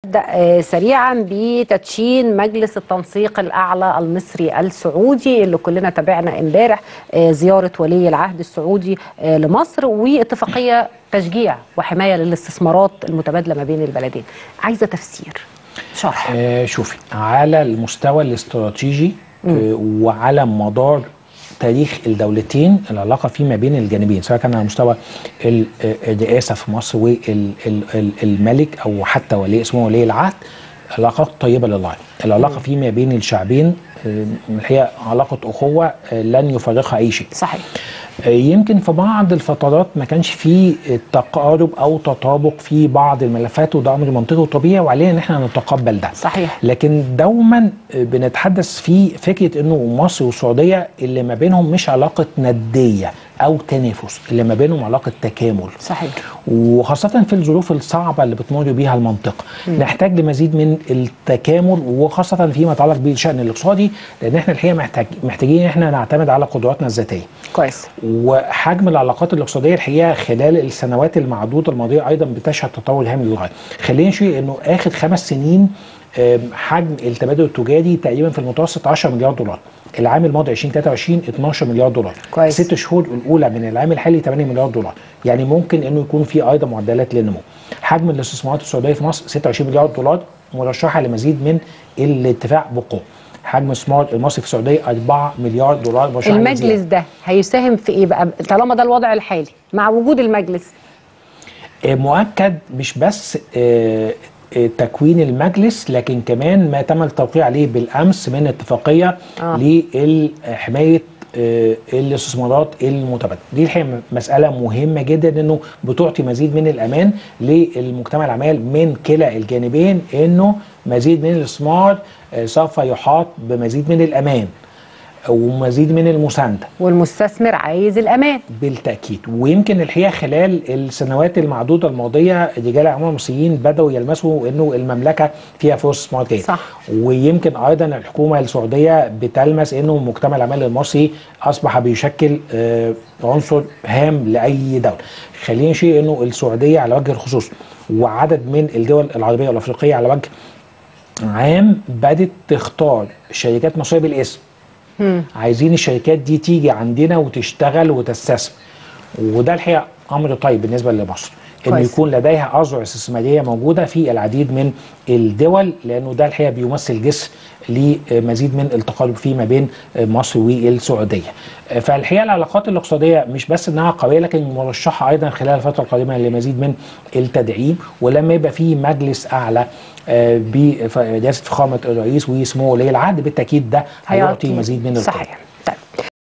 نبدأ سريعا بتدشين مجلس التنسيق الأعلى المصري السعودي اللي كلنا تابعنا امبارح زيارة ولي العهد السعودي لمصر واتفاقية تشجيع وحماية للاستثمارات المتبادلة ما بين البلدين عايزة تفسير شرح آه شوفي على المستوى الاستراتيجي آه وعلى مدار تاريخ الدولتين العلاقه فيما بين الجانبين سواء كان على مستوى الرئاسه في مصر والملك او حتى ولي اسمه ولي العهد علاقات طيبه للغايه العلاقه فيما بين الشعبين هي علاقه اخوه لن يفرقها اي شيء صحيح يمكن في بعض الفترات ما كانش في تقارب او تطابق في بعض الملفات وده امر منطقي وطبيعي وعلينا ان احنا نتقبل ده صحيح لكن دوما بنتحدث في فكره انه مصر والسعوديه اللي ما بينهم مش علاقه نديه او تنافس اللي ما بينهم علاقه تكامل صحيح وخاصه في الظروف الصعبه اللي بتمر بيها المنطقه م. نحتاج لمزيد من التكامل وخاصه فيما يتعلق بالشان الاقتصادي لان احنا الحقيقه محتاج محتاجين احنا نعتمد على قدراتنا الذاتيه كويس وحجم العلاقات الاقتصاديه الحقيقه خلال السنوات المعدوده الماضيه ايضا بتشهد تطور هام للغايه خلينا نشوف انه اخر خمس سنين حجم التبادل التجاري تقريبا في المتوسط 10 مليار دولار العام الماضي 2023 12 مليار دولار كويس ست شهور الاولى من العام الحالي 8 مليار دولار يعني ممكن انه يكون في ايضا معدلات للنمو حجم الاستثمارات السعوديه في مصر 26 مليار دولار مرشحه لمزيد من الاتفاق بقوه حجم الاستثمار المصري في السعوديه 4 مليار دولار مرشحه المجلس ده هيساهم في ايه بقى طالما ده الوضع الحالي مع وجود المجلس مؤكد مش بس تكوين المجلس لكن كمان ما تم التوقيع عليه بالامس من اتفاقيه آه. لحمايه الاستثمارات المتبادله دي الحقيقه مساله مهمه جدا انه بتعطي مزيد من الامان للمجتمع العمال من كلا الجانبين انه مزيد من الاستثمار سوف يحاط بمزيد من الامان ومزيد من المسانده والمستثمر عايز الامان بالتاكيد ويمكن الحقيقه خلال السنوات المعدوده الماضيه رجال الاعمال المصريين بداوا يلمسوا انه المملكه فيها فرص استثمار جيد صح ويمكن ايضا الحكومه السعوديه بتلمس انه مجتمع العمال المصري اصبح بيشكل عنصر هام لاي دوله خلينا نشير انه السعوديه على وجه الخصوص وعدد من الدول العربيه والافريقيه على وجه عام بدات تختار شركات مصريه بالاسم مم. عايزين الشركات دي تيجي عندنا وتشتغل وتستثمر وده الحقيقه امر طيب بالنسبه لمصر انه يكون لديها اذرع استثماريه موجوده في العديد من الدول لانه ده الحقيقه بيمثل جسر لمزيد من التقارب فيما بين مصر والسعوديه. فالحقيقه العلاقات الاقتصاديه مش بس انها قويه لكن مرشحه ايضا خلال الفتره القادمه لمزيد من التدعيم ولما يبقى في مجلس اعلى برئاسه فخامه الرئيس واسمه ولي العهد بالتاكيد ده هيعطي مزيد من صحيح